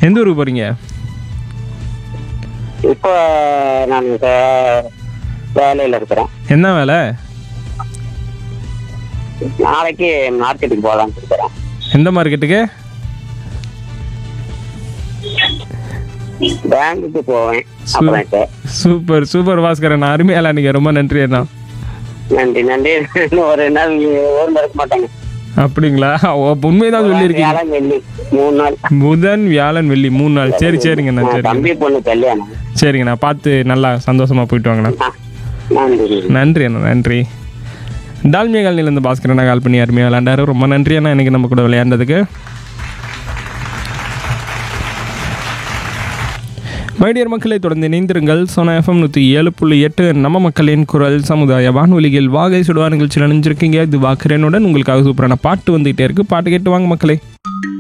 எந்த ஊருக்கு போகிறீங்க இப்போ நான் வேலையில் இருக்கிறேன் என்ன வேலை நாளைக்கு மார்க்கெட்டுக்கு போகலான்னு இருக்கிறேன் எந்த மார்க்கெட்டுக்கு பேங்குக்கு போவேன் அப்புறம் இப்போ சூப்பர் சூப்பர் பாஸ்கரன் அருமையால நீங்கள் ரொம்ப நன்றி அண்ணா நன்றி நன்றி இன்னும் ஒரு நாள் ஒரு நாள் இருக்க மாட்டாங்க அப்படிங்களா ஓ உண்மைதான் சொல்லியிருக்கீங்க வியாழன் வெள்ளி மூணு நாள் புதன் வியாழன் வெள்ளி மூணு நாள் சரி சரிங்கண்ணா ஆ, சரிங்க தம்பி பொண்ணு கல்யாணம் சரிங்கண்ணா பார்த்து நல்லா சந்தோஷமா போயிட்டு வாங்கண்ணா ஆ, நன்றி நன்றி அண்ணா நன்றி டால்மியா காலனிலேருந்து பாஸ்கரண்ணா கால் பண்ணி அருமையாக விளையாண்டாரு ரொம்ப நன்றி அண்ணா இன்னைக்கு நம்ம கூட விளையாண்டதுக்கு மைடியர் மக்களை தொடர்ந்து இணைந்திருங்கள் சோனா எஃப்எம் நூற்றி ஏழு புள்ளி எட்டு நம்ம மக்களின் குரல் சமுதாய வானொலியில் வாகை சுடுவா நிகழ்ச்சியில் நினைஞ்சிருக்கீங்க இது வாக்குறேனுடன் உங்களுக்காக சூப்பரான பாட்டு வந்துகிட்டே இருக்கு பாட்டு கேட்டு வாங்க மக்களே